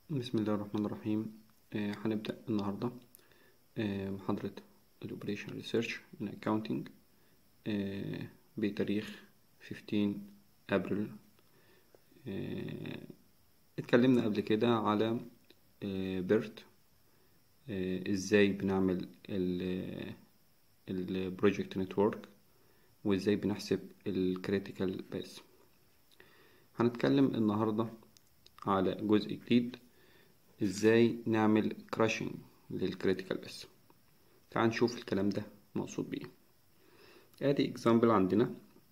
بسم الله الرحمن الرحيم آه، هنبدأ النهاردة آه، محاضرة ال Operation Research in Accounting آه، بتاريخ 15 أبريل آه، اتكلمنا قبل كده على بيرت ازاي بنعمل البروجكت نتورك وازاي بنحسب الكريتيكال باس هنتكلم النهاردة على جزء جديد ازاي نعمل كراشنج للكريتيكال باس تعال نشوف الكلام ده مقصود بيه ادي example عندنا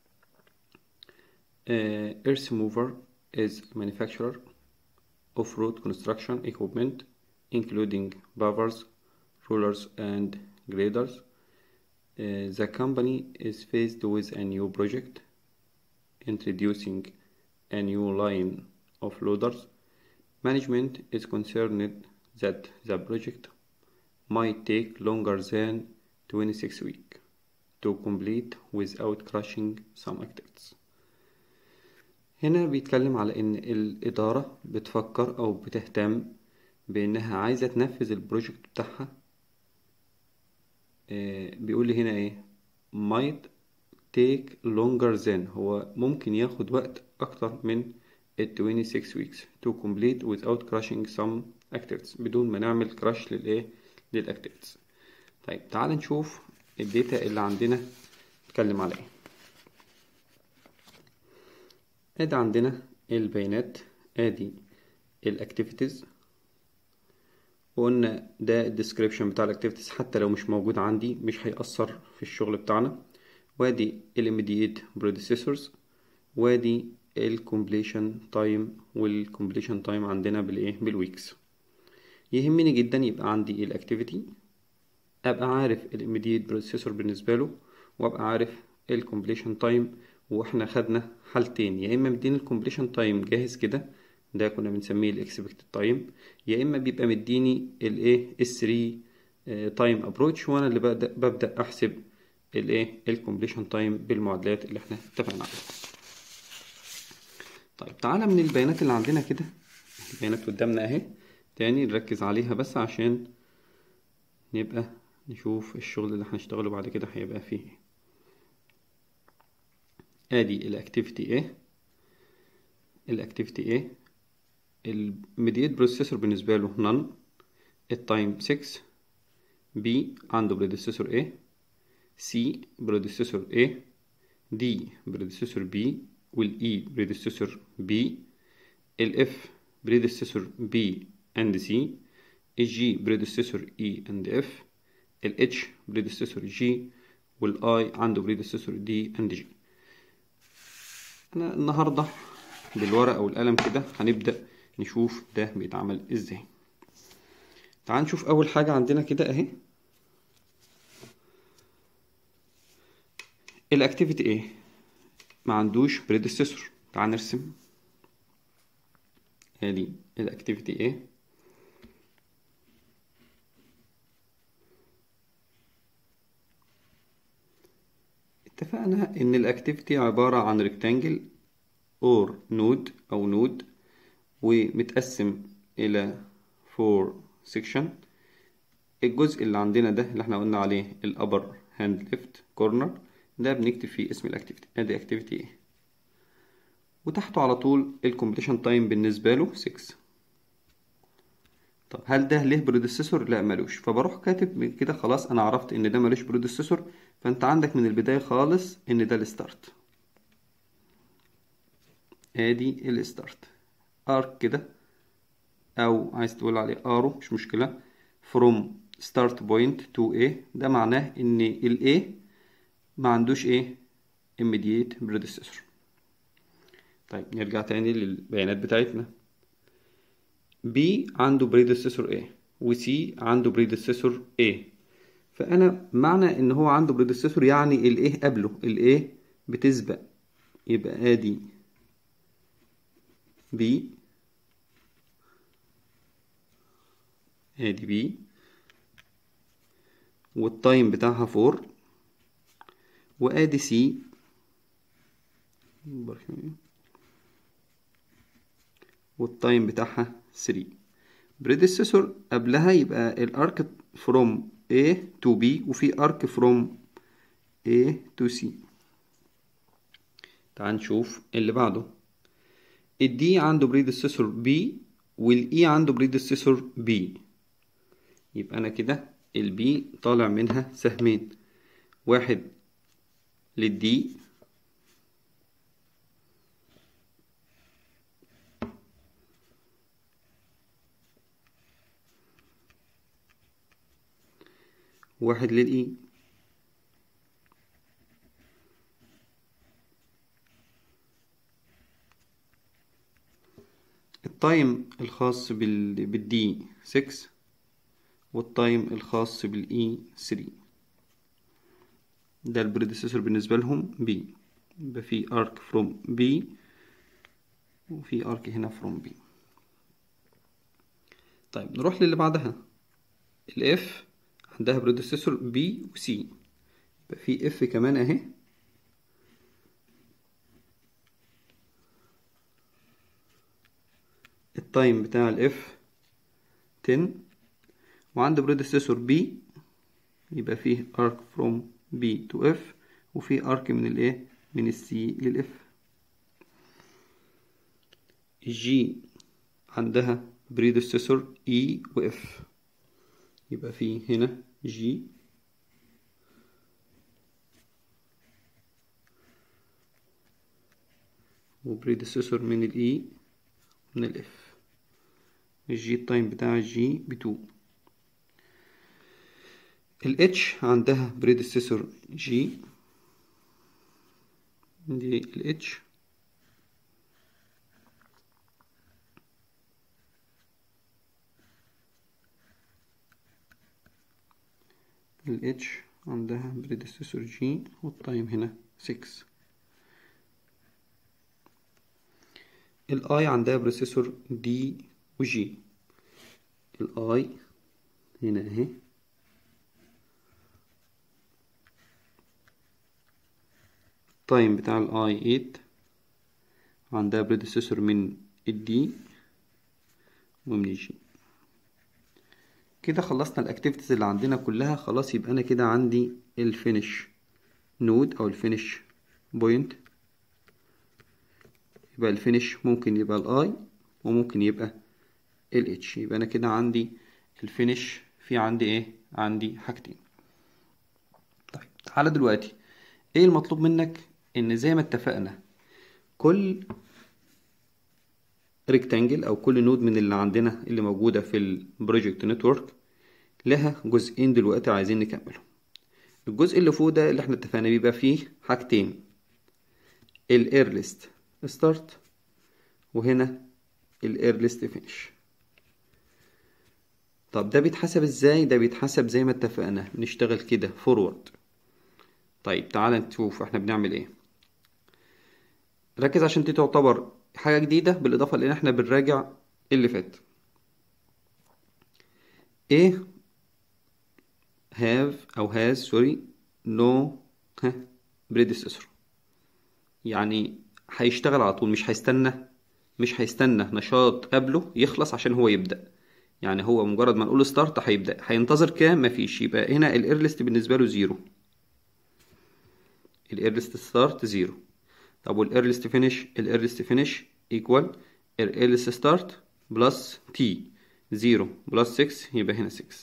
uh, earth mover is manufacturer of road construction equipment including buffers, rollers and graders. Uh, the company is faced with a new project introducing a new line of loaders. Management is concerned that the project might take longer than 26 weeks to complete without crushing some activities. هنا بيتكلم على إن الإدارة بتفكر أو بتهتم بإنها عايزة تنفذ البروجكت بتاعها آه، بيقول لي هنا إيه might take longer than هو ممكن ياخد وقت أكتر من ال 26 weeks to complete without crushing some activities بدون ما نعمل كراش للإيه للأكتيفيتيز طيب تعال نشوف الداتا اللي عندنا نتكلم على إيه ادي عندنا البيانات ادي الاكتيفيتيز وقلنا ده الديسكريبشن بتاع الاكتيفيتيز حتى لو مش موجود عندي مش هيأثر في الشغل بتاعنا وادي الاميديت بريديسيسورز وادي الكومبليشن تايم والكومبليشن تايم عندنا بالايه بالويكس يهمني جدا يبقى عندي الاكتيفيتي ابقى عارف الاميديت بريديسيسور بالنسبه له وابقى عارف الكومبليشن تايم واحنا خدنا حالتين يا اما مديني الكومبليشن تايم جاهز كده ده كنا بنسميه الاكسبكتد تايم يا اما بيبقى مديني الايه اس 3 تايم ابروتش وانا اللي ببدا ببدا احسب الايه الكومبليشن تايم بالمعادلات اللي احنا اتفقنا عليها طيب تعالى من البيانات اللي عندنا كده البيانات قدامنا اهي تاني نركز عليها بس عشان نبقى نشوف الشغل اللي هنشتغله بعد كده هيبقى فيه ايه ادي الاكتيفيتي ايه الاكتيفيتي ايه الميديات بروسيسور بالنسبه له نون التايم 6 بي عنده بريديسيسور ايه سي بريديسيسور ايه دي بريديسيسور بي والاي بريديسيسور بي الاف بريديسيسور بي اند سي الجي بريديسيسور اي اند اف الاتش بريديسيسور جي والاي عنده بريديسيسور دي اند جي انا النهارده بالورقه والقلم كده هنبدا نشوف ده بيتعمل ازاي تعال نشوف اول حاجه عندنا كده اهي الاكتيفيتي ايه ما عندوش بريديسيسور تعال نرسم ادي الاكتيفيتي ايه اتفقنا ان الاكتيفيتي عبارة عن ريكتانجل اور نود او نود ومتقسم الى فور سيكشن الجزء اللي عندنا ده اللي احنا قلنا عليه الابر هاند ليفت كورنر ده بنكتب فيه اسم الاكتيفيتي ادي اكتيفيتي ايه وتحته على طول الكومبليشن تايم بالنسبه له 6 طب هل ده ليه بريديسيسور لا ملوش فبروح كاتب كده خلاص انا عرفت ان ده ملوش بريديسيسور فانت عندك من البدايه خالص ان ده الستارت ادي الستارت ارك كده او عايز تقول عليه ارو مش مشكله from start point to A ده معناه ان ال A ما عندوش ايه immediate predecessor طيب نرجع تاني للبيانات بتاعتنا B عنده predecessor A و C عنده predecessor A فأنا معنى إن هو عنده predecessor يعني ال A قبله ال A بتسبق يبقى آدي B آدي B والتايم بتاعها 4 وآدي C والتايم بتاعها 3 predecessor قبلها يبقى الارك from A to B وفي ارك from A to C تعال نشوف اللي بعده الدي عنده predecessor B والاي عنده predecessor B يبقى انا كده البي طالع منها سهمين واحد للدي واحد للإي التايم الخاص بال بالدي 6 والتايم الخاص بالاي 3 ده البريديسيسور بالنسبة لهم بي يبقى في ارك فروم بي وفي ارك هنا فروم بي طيب نروح للي بعدها الاف عندها بريديسيسور بي وسي يبقى في اف كمان اهي التايم بتاع الاف 10 وعند بريديسيسور بي يبقى فيه ارك فروم بي تو اف وفي ارك من الايه من السي للاف الجي عندها بريديسيسور اي واف يبقى في هنا جي وبريديسيسور من الاي من الاف الجي التايم بتاع الجي بتو الاتش عندها بريديسيسور جي دي الاتش الاتش عندها بريديسيسور جي والتايم هنا 6 الاي عندها بريديسيسور دي وجي الاي هنا اهي التايم بتاع الاي 8 عندها بريديسيسور من الدي ومن الجي كده خلصنا الاكتيفيتيز اللي عندنا كلها خلاص يبقى انا كده عندي الفينش نود او الفينش بوينت يبقى الفينش ممكن يبقى الاي وممكن يبقى الاتش يبقى انا كده عندي الفينش في عندي ايه عندي حاجتين طيب تعالى دلوقتي ايه المطلوب منك ان زي ما اتفقنا كل ريكتانجل او كل نود من اللي عندنا اللي موجوده في البروجكت نتورك لها جزئين دلوقتي عايزين نكملهم الجزء اللي فوق ده اللي احنا اتفقنا بيبقى فيه حاجتين الايرليست ستارت وهنا الايرليست فينش طب ده بيتحسب ازاي ده بيتحسب زي ما اتفقنا بنشتغل كده فورورد طيب تعالى نشوف احنا بنعمل ايه ركز عشان دي تعتبر حاجة جديدة بالإضافة لأن احنا بنراجع اللي فات ايه have أو has sorry no predecessor يعني هيشتغل على طول مش هيستنى مش هيستنى نشاط قبله يخلص عشان هو يبدأ يعني هو مجرد ما نقول ستارت هيبدأ هينتظر كام مفيش يبقى هنا الايرليست بالنسبة له زيرو الايرليست ستارت زيرو طب والايرليست فينيش الايرليست فينيش ايكوال الايرليست ستارت بلس تي زيرو بلس 6 يبقى هنا 6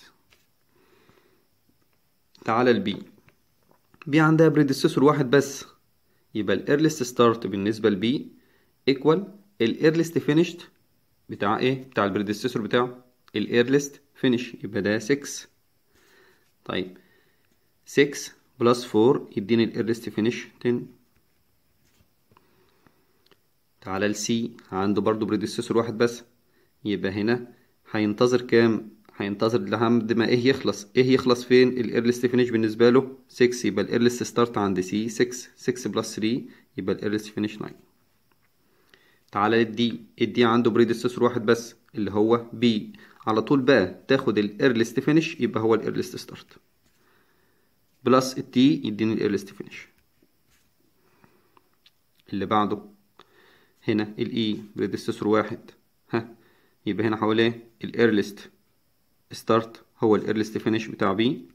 تعالى البي بي عندها بريديسيسور واحد بس يبقى الايرليست ستارت بالنسبة لبي ايكوال الايرليست فينيشد بتاع ايه بتاع البريديسيسور بتاعه الايرليست فينيش يبقى ده 6 طيب 6 بلس 4 يديني الايرليست فينيش 10 تعالى السي عنده برضو بريديسيسور واحد بس يبقى هنا هينتظر كام هينتظر لحد ما ايه يخلص ايه يخلص فين الايرليست فينيش بالنسبه له 6 يبقى الايرليست ستارت عند سي 6 6 بلس 3 يبقى الايرليست فينيش 9 تعالى الدي الدي عنده بريديسيسور واحد بس اللي هو بي على طول بقى تاخد الايرليست فينيش يبقى هو الايرليست ستارت بلس التي يديني الايرليست فينيش اللي بعده هنا الاي بريديسيسور واحد ها يبقى هنا هقول ايه الايرليست ستارت هو الايرليست فينيش بتاع بي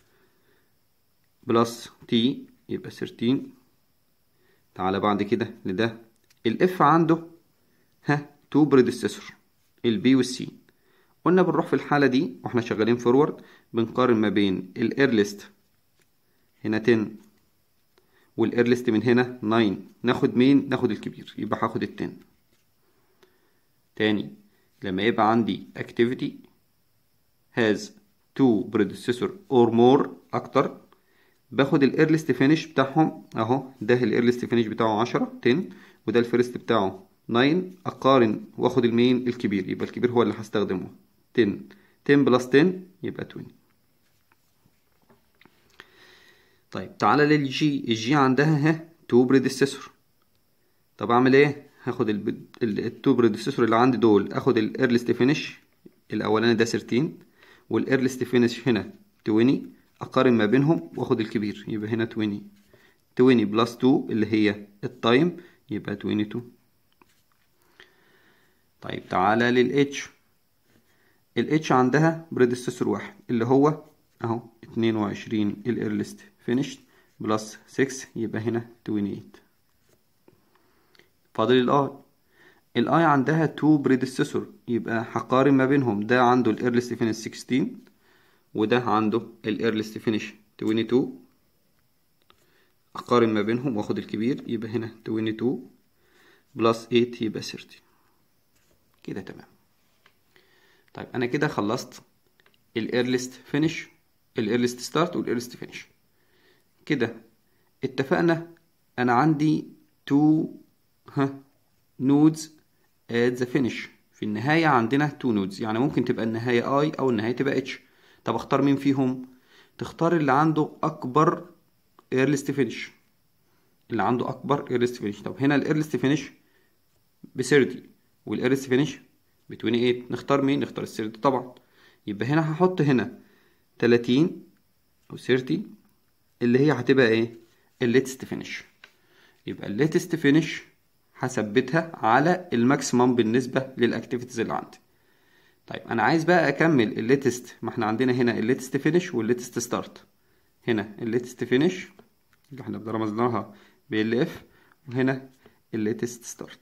بلس تي يبقى 13 تعالى بعد كده لده الاف عنده ها تو بريدسيسور البي والسي قلنا بنروح في الحالة دي واحنا شغالين فورورد بنقارن ما بين الايرليست هنا 10 والايرليست من هنا 9 ناخد مين ناخد الكبير يبقى هاخد ال 10 تاني لما يبقى عندي activity has two predecessor or more اكتر باخد الايرليست فينيش بتاعهم اهو ده الايرليست فينيش بتاعه 10 10 وده الفيرست بتاعه 9 اقارن واخد المين الكبير يبقى الكبير هو اللي هستخدمه 10 10 بلس 10 يبقى 20 طيب تعالى للجي الجي عندها ها تو بريديسيسور طب اعمل ايه هاخد التو بريديسيسور اللي عندي دول اخد الايرليست فينيش الاولاني ده 13 والايرليست فينيش هنا 20 اقارن ما بينهم واخد الكبير يبقى هنا 20 20 بلس 2 اللي هي التايم يبقى 22 طيب تعالى للاتش الاتش عندها بريدستيسور واحد اللي هو اهو 22 الايرليست فينيشد بلس 6 يبقى هنا 28 فاضل الاي الاي عندها 2 بريدستيسور يبقى هقارن ما بينهم ده عنده الايرليست فينيش 16 وده عنده الايرليست فينيش 22 اقارن ما بينهم واخد الكبير يبقى هنا 22 بلس 8 يبقى 30 كده تمام طيب انا كده خلصت الايرليست فينيش الايرليست ستارت والايرليست فينيش كده اتفقنا انا عندي تو ها نودز at the finish في النهاية عندنا تو نودز يعني ممكن تبقى النهاية اي او النهاية تبقى اتش طب اختار مين فيهم تختار اللي عنده اكبر ايرليست فينيش اللي عنده اكبر ايرليست فينيش طب هنا الايرليست فينيش ب 30 والايرليست فينيش ب 28 نختار مين نختار ال 30 طبعا يبقى هنا هحط هنا 30 او 30 اللي هي هتبقى ايه الليتست فينيش يبقى الليتست فينيش هثبتها على الماكسيمم بالنسبه للاكتيفيتيز اللي عندي طيب انا عايز بقى اكمل الليتست ما احنا عندنا هنا الليتست فينيش والليتست ستارت هنا الليتست فينيش اللي احنا رمزناها ال اف وهنا الليتست ستارت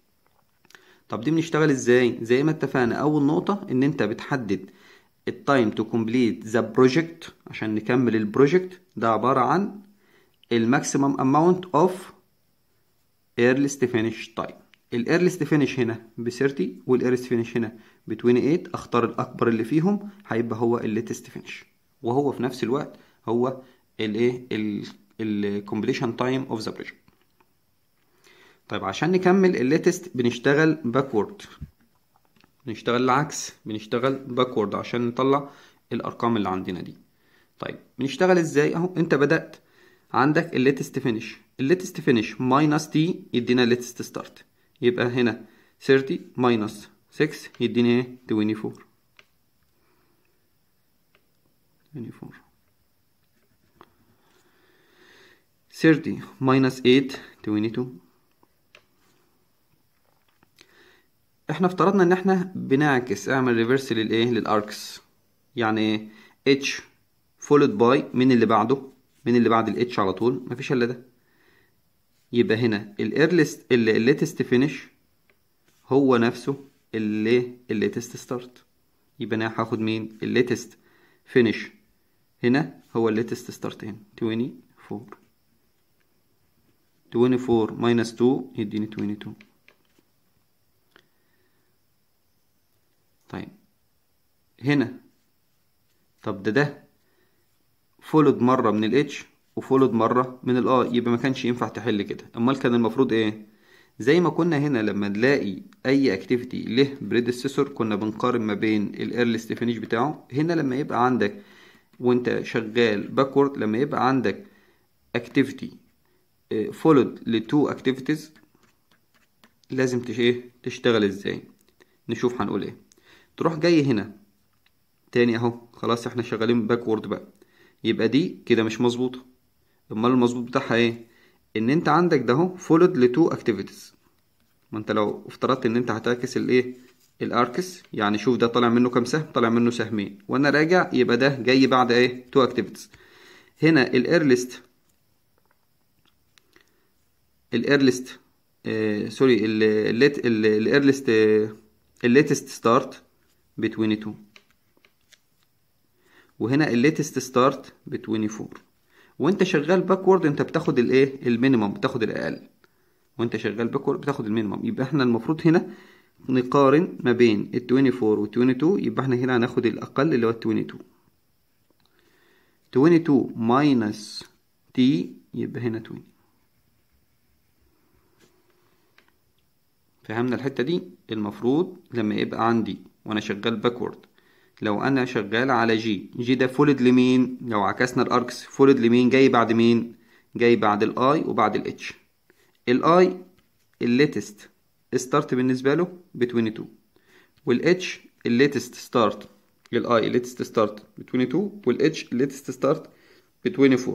طب دي بنشتغل ازاي زي ما اتفقنا اول نقطة ان انت بتحدد التايم تو كومبليت ذا بروجكت عشان نكمل البروجكت ده عبارة عن الماكسيمم اماونت اوف ايرليست فينيش تايم الايرليست فينيش هنا ب 30 والايرليست فينيش هنا ب 28 اختار الاكبر اللي فيهم هيبقى هو الليتست فينيش وهو في نفس الوقت هو الايه الكومبليشن تايم اوف ذا بروجكت طيب عشان نكمل الليتست بنشتغل باكورد بنشتغل العكس بنشتغل باكورد عشان نطلع الارقام اللي عندنا دي طيب بنشتغل ازاي اهو انت بدأت عندك الليتست فينيش الليتست فينيش ماينس تي يدينا الليتست ستارت يبقى هنا 30 ماينس 6 يديني ايه 24 24 30 minus 8 22 احنا افترضنا ان احنا بنعكس اعمل ريفرس للايه للاركس يعني ايه h followed by من اللي بعده من اللي بعد الاتش على طول مفيش الا ده يبقى هنا الايرليست الليتست فينيش هو نفسه اللي الليتست ستارت يبقى انا هاخد مين الليتست فينيش هنا هو الليتست ستارت هنا 24 24 minus 2 يديني 22 طيب هنا طب ده ده فولد مرة من الاتش وفولد مرة من الاي يبقى ما كانش ينفع تحل كده امال كان المفروض ايه زي ما كنا هنا لما نلاقي اي اكتيفيتي له بريدسيسور كنا بنقارن ما بين الايرليست فينيش بتاعه هنا لما يبقى عندك وانت شغال باكورد لما يبقى عندك اكتيفيتي followed لتو activities لازم تش ايه تشتغل ازاي نشوف هنقول ايه تروح جاي هنا تاني اهو خلاص احنا شغالين باكورد بقى يبقى دي كده مش مظبوطه امال المظبوط بتاعها ايه ان انت عندك ده اهو followed لتو activities ما انت لو افترضت ان انت هتعكس الايه الاركس يعني شوف ده طالع منه كام سهم طالع منه سهمين وانا راجع يبقى ده جاي بعد ايه تو اكتيفيتيز هنا الايرليست الايرليست آه سوري الليت الايرليست الليتست ستارت ب 22 وهنا الليتست ستارت ب 24 وانت شغال باكورد انت بتاخد الايه المينيمم بتاخد الاقل وانت شغال باكورد بتاخد المينيمم يبقى احنا المفروض هنا نقارن ما بين ال 24 وال 22 يبقى احنا هنا هناخد الاقل اللي هو ال 22 22 ماينس تي يبقى هنا 20 فهمنا الحتة دي المفروض لما يبقى عندي وانا شغال باكورد لو انا شغال على جي جي ده فولد لمين لو عكسنا الاركس فولد لمين جاي بعد مين جاي بعد الاي وبعد الاتش الاي الليتست ستارت بالنسبه له ب 22 والاتش الليتست ستارت الاي الليتست ستارت ب 22 والاتش الليتست ستارت ب 24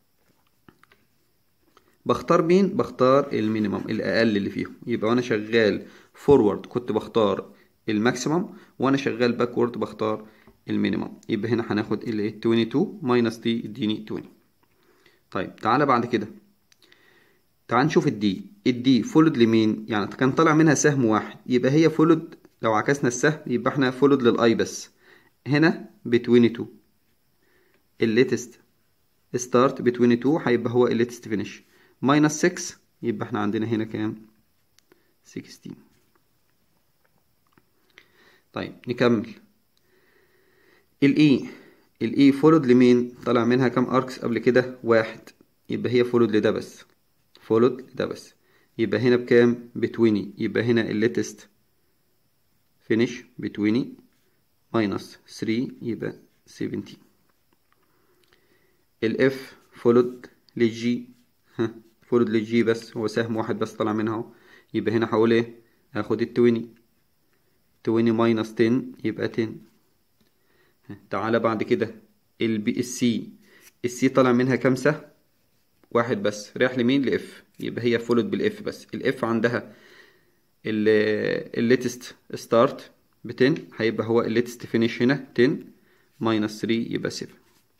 بختار مين بختار المينيمم الاقل اللي فيهم يبقى وانا شغال فورورد كنت بختار الماكسيمم وانا شغال باكورد بختار المينيمم يبقى هنا هناخد ال 22 ماينس دي يديني 20 طيب تعالى بعد كده تعال نشوف الدي الدي فولد لمين يعني كان طالع منها سهم واحد يبقى هي فولد لو عكسنا السهم يبقى احنا فولد للاي بس هنا ب 22 الليتست ستارت ب 22 هيبقى هو الليتست فينيش ماينس 6 يبقى احنا عندنا هنا كام 16 طيب نكمل الاي الاي فولود لمين طلع منها كام اركس قبل كده واحد يبقى هي فولود لده بس فولود لده بس يبقى هنا بكام بتويني يبقى هنا الليتست فينيش بتويني ماينس 3 يبقى 17 الاف فولود للجي فولود للجي بس هو سهم واحد بس طلع منها اهو يبقى هنا هقول ايه هاخد التويني 20 ماينس 10 يبقى 10 تعالى بعد كده البي السي السي طالع منها كام سهم واحد بس رايح لمين لاف يبقى هي فولد بالاف بس الاف عندها الليتست ستارت ب 10 هيبقى هو الليتست فينيش هنا 10 ماينس 3 يبقى 7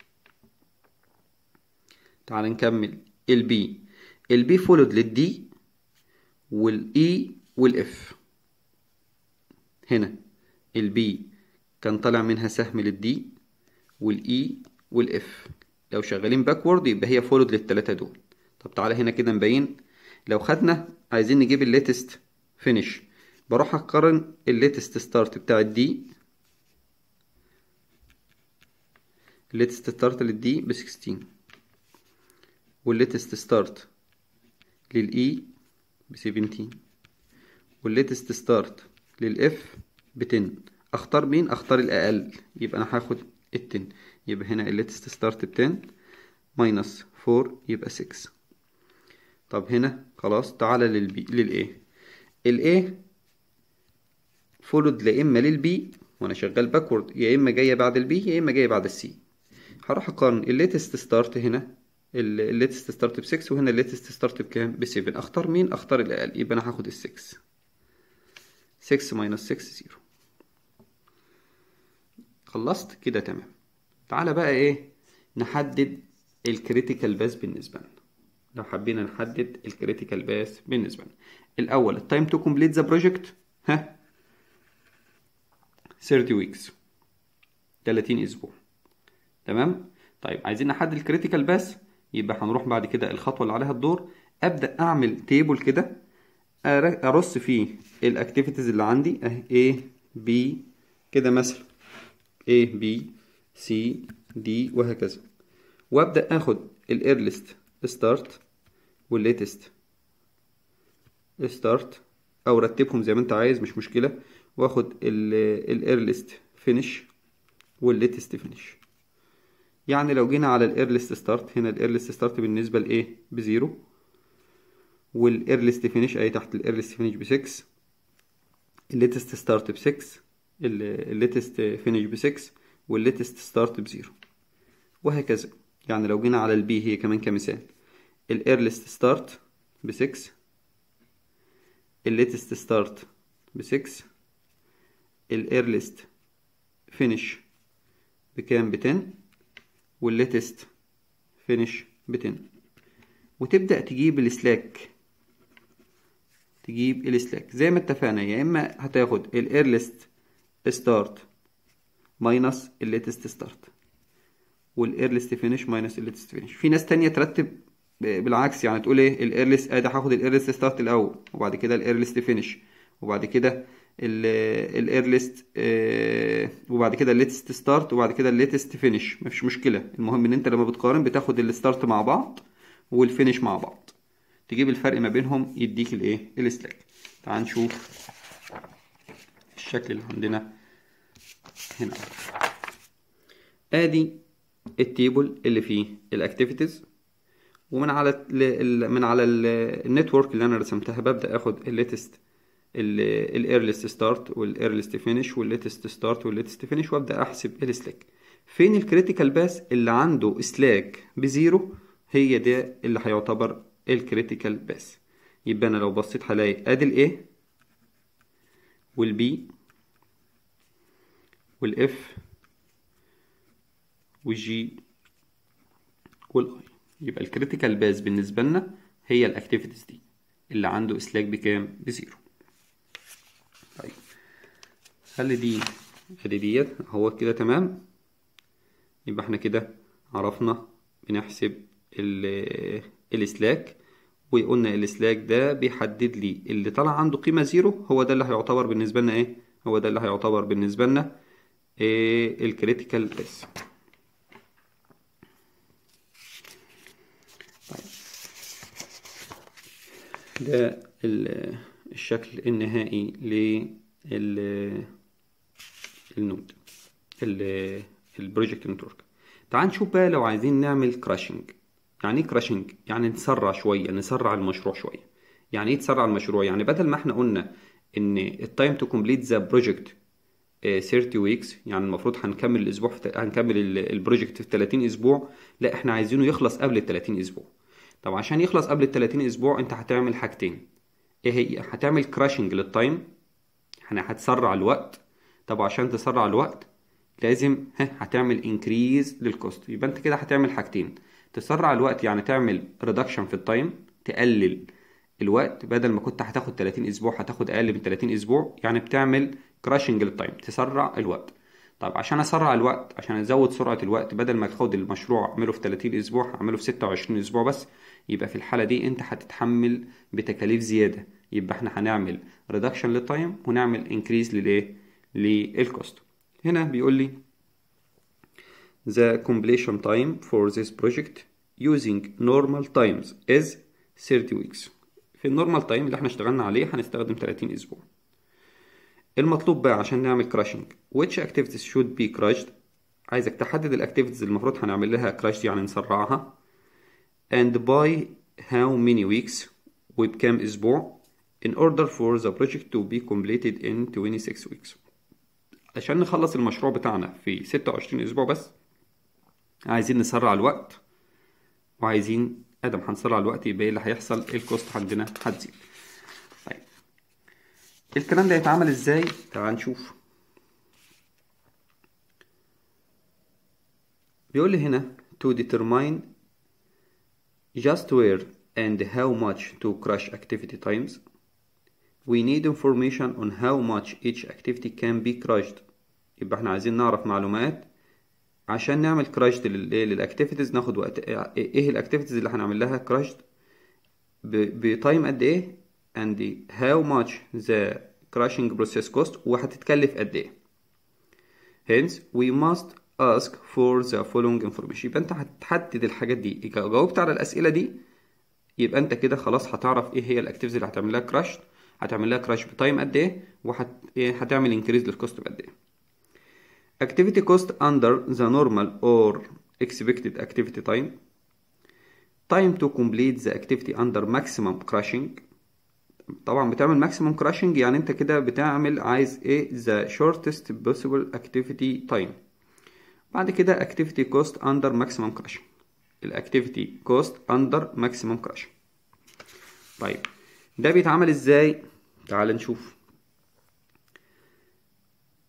تعال نكمل البي البي فولد للدي والاي والاف هنا البي كان طالع منها سهم للدي والاي والاف لو شغالين باكورد يبقى هي فولود للتلاتة دول طب تعالى هنا كده نبين لو خدنا عايزين نجيب الليتست فينيش بروح اقارن الليتست ستارت بتاع الدي الليتست ستارت للدي ب 16 والليتست ستارت للاي ب 17 والليتست ستارت للاف ب 10 اختار مين اختار الاقل يبقى انا هاخد ال 10 يبقى هنا الليتست ستارت ب 10 ماينس 4 يبقى 6 طب هنا خلاص تعالى للبي للايه الايه فولود لا اما للبي وانا شغال باكورد يا اما جايه بعد البي يا اما جايه بعد السي هروح اقارن الليتست ستارت هنا الليتست ستارت ب 6 وهنا الليتست ستارت بكام ب 7 اختار مين اختار الاقل يبقى انا هاخد ال 6 6 ماينس 6 0 خلصت كده تمام تعالى بقى ايه نحدد الكريتيكال باس بالنسبه لنا لو حبينا نحدد الكريتيكال باس بالنسبه لنا الاول التايم تو كومبليت ذا بروجكت ها 30 ويكس 30 اسبوع تمام طيب عايزين نحدد الكريتيكال باس يبقى هنروح بعد كده الخطوه اللي عليها الدور ابدا اعمل تيبل كده ارص فيه الاكتيفيتيز اللي عندي اهي A B كده مثلا A B C D وهكذا وابدا اخد الايرليست ستارت والليتست ستارت او رتبهم زي ما انت عايز مش مشكله واخد الايرليست فينيش والليتست فينيش يعني لو جينا على الايرليست ستارت هنا الايرليست ستارت بالنسبه لايه بزيرو والايرليست فينيش اهي تحت الايرليست فينيش ب 6 الليتست ستارت ب 6 الليتست فينيش ب 6 والليتست ستارت ب 0 وهكذا يعني لو جينا على البي هي كمان كمثال الايرليست ستارت ب 6 الليتست ستارت ب 6 الايرليست فينش بكام ب 10 والليتست فينش ب 10 وتبدأ تجيب السلاك تجيب السلاك زي ما اتفقنا يا اما هتاخد الايرليست ستارت ماينس الليتست ستارت والايرليست فينش ماينس الليتست فينش في ناس تانية ترتب بالعكس يعني تقول ايه الايرليست ادي هاخد الايرليست ستارت الاول وبعد كده الايرليست فينش وبعد كده الايرليست آه وبعد كده الليتست ستارت وبعد كده الليتست فينش مفيش مشكله المهم ان انت لما بتقارن بتاخد الستارت مع بعض والفينش مع بعض تجيب الفرق ما بينهم يديك الايه السلاك تعال نشوف الشكل اللي عندنا هنا ادي التيبل اللي فيه الاكتيفيتيز ومن على ال من على النتورك اللي انا رسمتها ببدا اخد الليتست الايرليست ستارت والايرليست فينش والليتست ستارت والليتست فينش وابدا احسب السلاك فين الكريتيكال باس اللي عنده سلاك بزيرو هي ده اللي هيعتبر الكريتيكال باس يبقى انا لو بصيت هلاقي ادي الاي والبي والاف والجي والاي يبقى الكريتيكال باس بالنسبه لنا هي الاكتيفيتيز دي اللي عنده اسلاك بكام بزيرو طيب خلي دي ادي ديت هو كده تمام يبقى احنا كده عرفنا بنحسب السلاك وقلنا السلاك ده بيحدد لي اللي طلع عنده قيمة زيرو هو ده اللي هيعتبر بالنسبة لنا ايه هو ده اللي هيعتبر بالنسبة لنا إيه الكريتيكال باس طيب ده الشكل النهائي لل النود البروجكت نتورك تعال نشوف بقى لو عايزين نعمل كراشنج يعني ايه كراشنج يعني نسرع شويه نسرع المشروع شويه يعني ايه تسرع المشروع يعني بدل ما احنا قلنا ان التايم تو كومبليت ذا بروجكت 30 ويكس يعني المفروض هنكمل الاسبوع في هنكمل البروجكت في 30 اسبوع لا احنا عايزينه يخلص قبل ال 30 اسبوع طب عشان يخلص قبل ال 30 اسبوع انت هتعمل حاجتين ايه هي هتعمل كراشنج للتايم يعني هتسرع الوقت طب عشان تسرع الوقت لازم هتعمل انكريز للكوست يبقى انت كده هتعمل حاجتين تسرع الوقت يعني تعمل ريدكشن في التايم تقلل الوقت بدل ما كنت هتاخد 30 اسبوع هتاخد اقل من 30 اسبوع يعني بتعمل كراشنج للتايم تسرع الوقت طب عشان اسرع الوقت عشان ازود سرعه الوقت بدل ما تاخد المشروع اعمله في 30 اسبوع هعمله في 26 اسبوع بس يبقى في الحاله دي انت هتتحمل بتكاليف زياده يبقى احنا هنعمل ريدكشن للتايم ونعمل انكريز للايه للكوست هنا بيقول لي the completion time for this project using normal times is 30 weeks في النورمال تايم اللي احنا اشتغلنا عليه هنستخدم 30 اسبوع المطلوب بقى عشان نعمل كراشنج which activities should be crushed عايزك تحدد الاكتيفيتيز اللي المفروض هنعمل لها كراش يعني نسرعها and by how many weeks وبكام اسبوع in order for the project to be completed in 26 weeks عشان نخلص المشروع بتاعنا في 26 اسبوع بس عايزين نسرع الوقت وعايزين ادم هنسرع الوقت يبقى ايه اللي هيحصل الكوست عندنا هتزيد طيب الكلام ده يتعمل ازاي تعال نشوف بيقول لي هنا to determine just where and how much to crush activity times we need information on how much each activity can be crushed يبقى احنا عايزين نعرف معلومات عشان نعمل كراش للاكتيفيتيز ناخد وقت ايه الاكتيفيتيز اللي هنعمل لها كراش بتايم قد ايه and how much the crushing process cost وهتتكلف قد ايه hence we must ask for the following information يبقى انت هتحدد الحاجات دي اذا جاوبت على الاسئله دي يبقى انت كده خلاص هتعرف ايه هي الاكتيفيتيز اللي هتعمل لها كراش هتعمل لها كراش بتايم قد ايه وهتعمل انكريز للكوست بقد ايه activity cost under the normal or expected activity time time to complete the activity under maximum crushing طبعا بتعمل maximum crushing يعني انت كده بتعمل عايز ايه the shortest possible activity time بعد كده activity cost under maximum crushing الاكتيفيتي cost under maximum crushing طيب ده بيتعمل ازاي تعال نشوف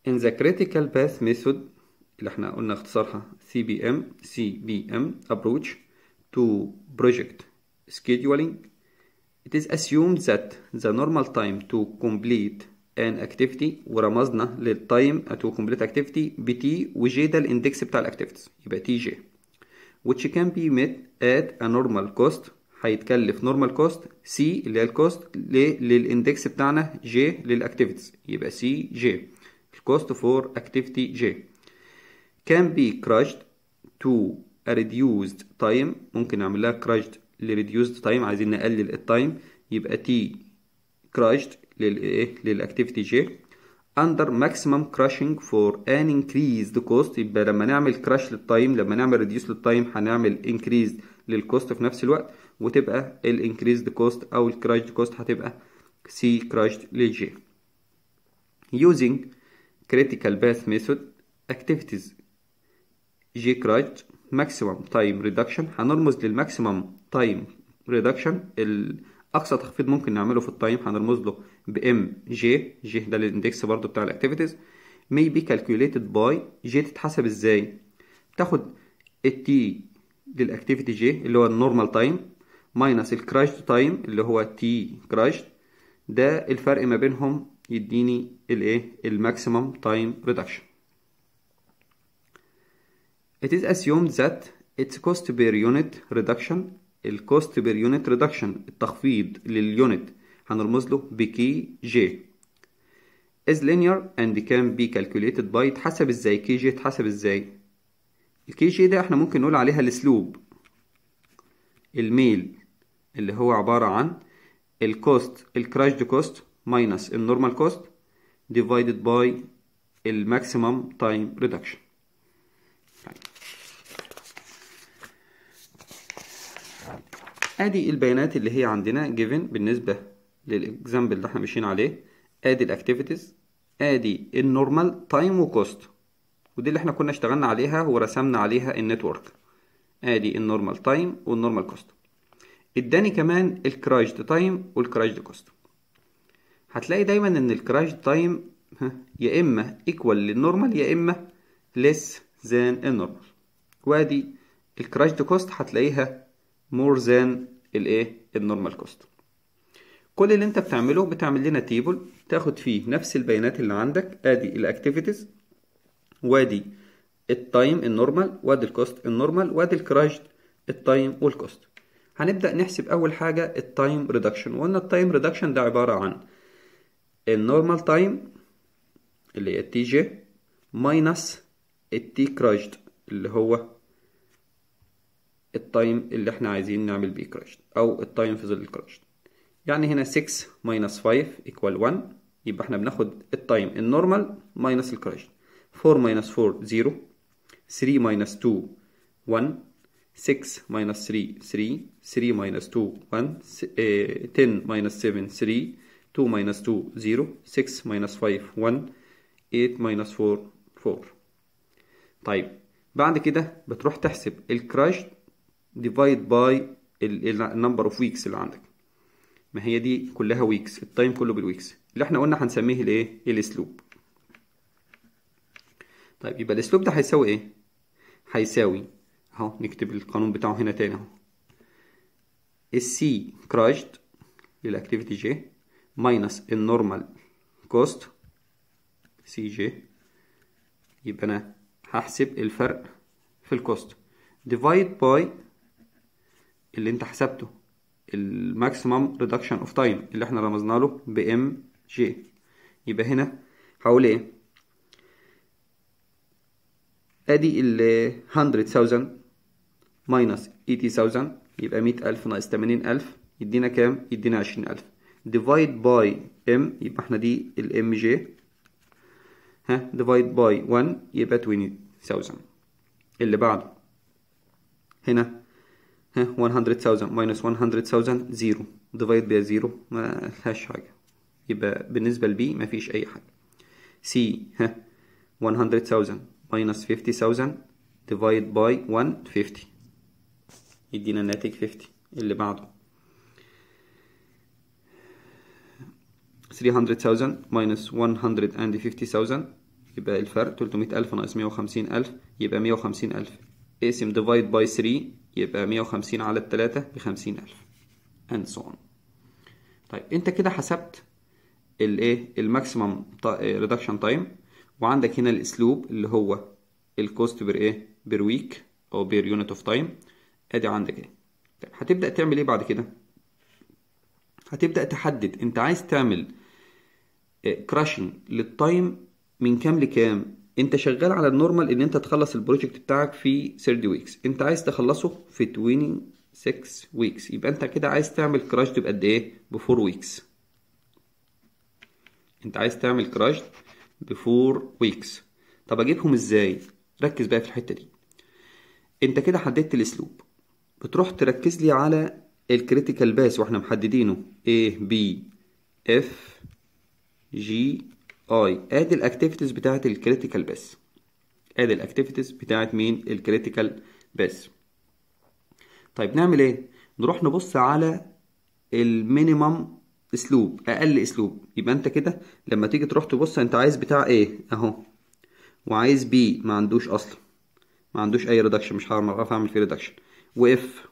in the critical path method اللي احنا قلنا اختصارها CBM CBM approach to project scheduling it is assumed that the normal time to complete an activity ورمزنا للتايم to complete activity ب T و J ده الاندكس بتاع الاكتيفيتيز يبقى تي جي which can be met at a normal cost هيتكلف normal cost C اللي هي الكوست للاندكس بتاعنا J للاكتيفيتيز يبقى C J الكوست فور activity J can be crushed to a reduced time ممكن نعمل لها crushed ل reduced time عايزين نقلل التايم يبقى T crushed للايه للاكتيفيتي J under maximum crushing for an increased cost يبقى لما نعمل crush للتايم لما نعمل reduce للتايم هنعمل increased للكوست في نفس الوقت وتبقى ال increased cost او ال crushed cost هتبقى C crushed للJ using critical path method activities J crushed maximum time reduction هنرمز للماكسيمم time reduction اقصى تخفيض ممكن نعمله في التايم هنرمز له بام جي جي ده الاندكس برضو بتاع الاكتيفيتيز may be calculated by جي تتحسب ازاي تاخد التي للاكتيفيتي جي اللي هو النورمال تايم ماينس الكراشد تايم اللي هو تي كراشد ده الفرق ما بينهم يديني الايه الماكسيمم تايم ريدكشن it is assumed that its cost per unit reduction الكوست بير يونت ريدكشن التخفيض لليونت هنرمز له بكي جي is linear and can be calculated by اتحسب ازاي كي جي اتحسب ازاي الكي جي ده احنا ممكن نقول عليها الاسلوب الميل اللي هو عبارة عن الكوست الكراشد كوست ماينس النورمال كوست divided by الماكسيمم تايم ريدكشن ادي البيانات اللي هي عندنا given بالنسبة للاكزامبل اللي احنا ماشيين عليه ادي الاكتيفيتيز ادي النورمال تايم وكوست ودي اللي احنا كنا اشتغلنا عليها ورسمنا عليها النتورك ادي النورمال تايم والنورمال كوست اداني كمان الكراجد تايم والكراجد كوست هتلاقي دايما ان الكراجد تايم يا اما ايكوال للنورمال يا اما less than النورمال وادي الكراجد كوست هتلاقيها more than الايه النورمال كوست كل اللي انت بتعمله بتعمل لنا تيبل تاخد فيه نفس البيانات اللي عندك ادي الاكتيفيتيز وادي التايم النورمال وادي الكوست النورمال وادي الكراجد التايم والكوست هنبدا نحسب اول حاجه التايم ريدكشن وقلنا التايم ريدكشن ده عباره عن النورمال تايم اللي هي التي جي ماينس التي كراجد اللي هو التايم اللي احنا عايزين نعمل بيه كراجد او التايم في ظل الكراجد يعني هنا 6 ماينس 5 equal 1 يبقى احنا بناخد التايم النورمال ماينس الكراجد 4 ماينس 4 0 3 ماينس 2 1 6 ماينس 3 3 3 ماينس 2 1 10 ماينس 7 3 2 ماينس 2 0 6 ماينس 5 1 8 ماينس 4 4 طيب بعد كده بتروح تحسب الكراش ديفايد باي النمبر اوف ويكس اللي عندك ما هي دي كلها ويكس التايم كله بالويكس اللي احنا قلنا هنسميه الايه الاسلوب طيب يبقى الاسلوب ده هيساوي ايه هيساوي اهو نكتب القانون بتاعه هنا تاني اهو السي كراجد للاكتيفيتي جي ماينس النورمال كوست سي جي يبقى انا هحسب الفرق في الكوست ديفايد باي اللي انت حسبته الماكسيمم ريدكشن اوف تايم اللي احنا رمزنا له بام جي يبقى هنا هقول ايه ادي ال 100000 ماينس 80000 يبقى 100000 ناقص 80000 يدينا كام يدينا 20000 ديفايد باي ام يبقى احنا دي الام جي ها ديفايد باي 1 يبقى 20000 اللي بعده هنا ها 100000 ماينس 100000 زيرو ديفايد بيها زيرو ما لهاش حاجة يبقى بالنسبة لبي ما فيش أي حاجة سي ها 100000 ماينس 50000 ديفايد باي 150 يدينا الناتج 50 اللي بعده 300000 minus 150000 يبقى الفرق 300000 ناقص 150000 يبقى 150000 اقسم ديفايد باي 3 يبقى 150 على التلاتة ب 50000 and so on طيب انت كده حسبت الايه الماكسيمم ريدكشن تايم وعندك هنا الاسلوب اللي هو الكوست بير ايه بير ويك او بير يونت اوف تايم ادي عندك ايه طيب هتبدا تعمل ايه بعد كده هتبدا تحدد انت عايز تعمل كراشنج للتايم من كام لكام انت شغال على النورمال ان انت تخلص البروجكت بتاعك في 30 ويكس انت عايز تخلصه في 26 ويكس يبقى انت كده عايز تعمل كراش بقد ايه ب 4 ويكس انت عايز تعمل كراش ب 4 ويكس طب اجيبهم ازاي ركز بقى في الحته دي انت كده حددت الاسلوب بتروح تركز لي على الكريتيكال باس واحنا محددينه A B F G I ادي الاكتيفيتيز بتاعت الكريتيكال باس ادي الاكتيفيتيز بتاعت مين الكريتيكال باس طيب نعمل ايه نروح نبص على المينيمم اسلوب اقل اسلوب يبقى انت كده لما تيجي تروح تبص انت عايز بتاع ايه اهو وعايز بي ما عندوش اصلا ما عندوش اي ريدكشن مش هعرف اعمل فيه ريدكشن واف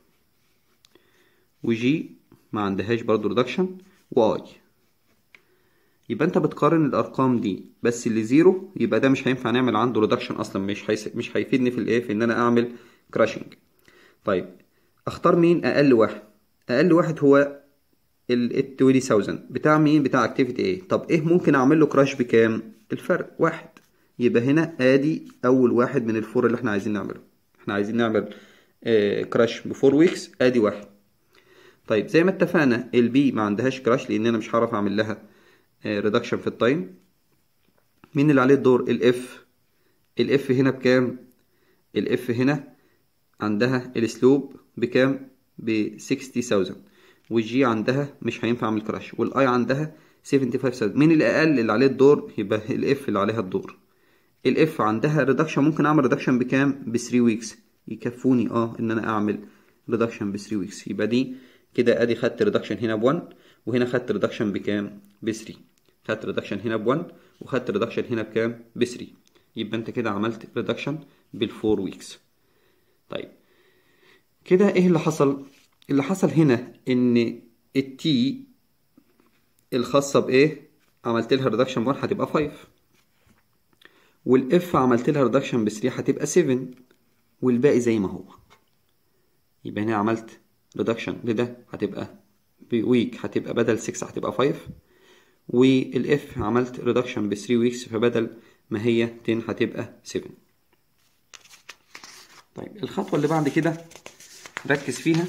وجي ما عندهاش برضو ريدكشن واي يبقى انت بتقارن الارقام دي بس اللي زيرو يبقى ده مش هينفع نعمل عنده ريدكشن اصلا مش هيس... مش هيفيدني في الايه في ان انا اعمل كراشنج طيب اختار مين اقل واحد اقل واحد هو ال 20000 بتاع مين بتاع اكتيفيتي ايه طب ايه ممكن اعمل له كراش بكام الفرق واحد يبقى هنا ادي اول واحد من الفور اللي احنا عايزين نعمله احنا عايزين نعمل آه كراش بفور ويكس ادي واحد طيب زي ما اتفقنا البي ما عندهاش كراش لان انا مش هعرف اعمل لها ريدكشن في التايم مين اللي عليه الدور الاف الاف هنا بكام الاف هنا عندها الاسلوب بكام ب 60000 والجي عندها مش هينفع اعمل كراش والاي عندها 75000 مين الاقل اللي عليه الدور يبقى الاف اللي عليها الدور الاف عندها ريدكشن ممكن اعمل ريدكشن بكام ب 3 ويكس يكفوني اه ان انا اعمل ريدكشن ب 3 ويكس يبقى دي كده ادي خدت ريدكشن هنا ب 1 وهنا خدت ريدكشن بكام ب 3 خدت ريدكشن هنا ب 1 وخدت ريدكشن هنا بكام ب 3 يبقى انت كده عملت ريدكشن بالفور ويكس طيب كده ايه اللي حصل اللي حصل هنا ان التي الخاصه بايه عملت لها ريدكشن ب 1 هتبقى 5 والاف عملت لها ريدكشن ب 3 هتبقى 7 والباقي زي ما هو يبقى هنا عملت ريدكشن لده هتبقى بويك هتبقى بدل 6 هتبقى 5 والاف عملت ريدكشن ب 3 ويكس فبدل ما هي 10 هتبقى 7 طيب الخطوه اللي بعد كده ركز فيها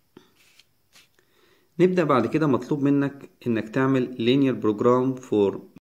نبدأ بعد كده مطلوب منك انك تعمل linear program for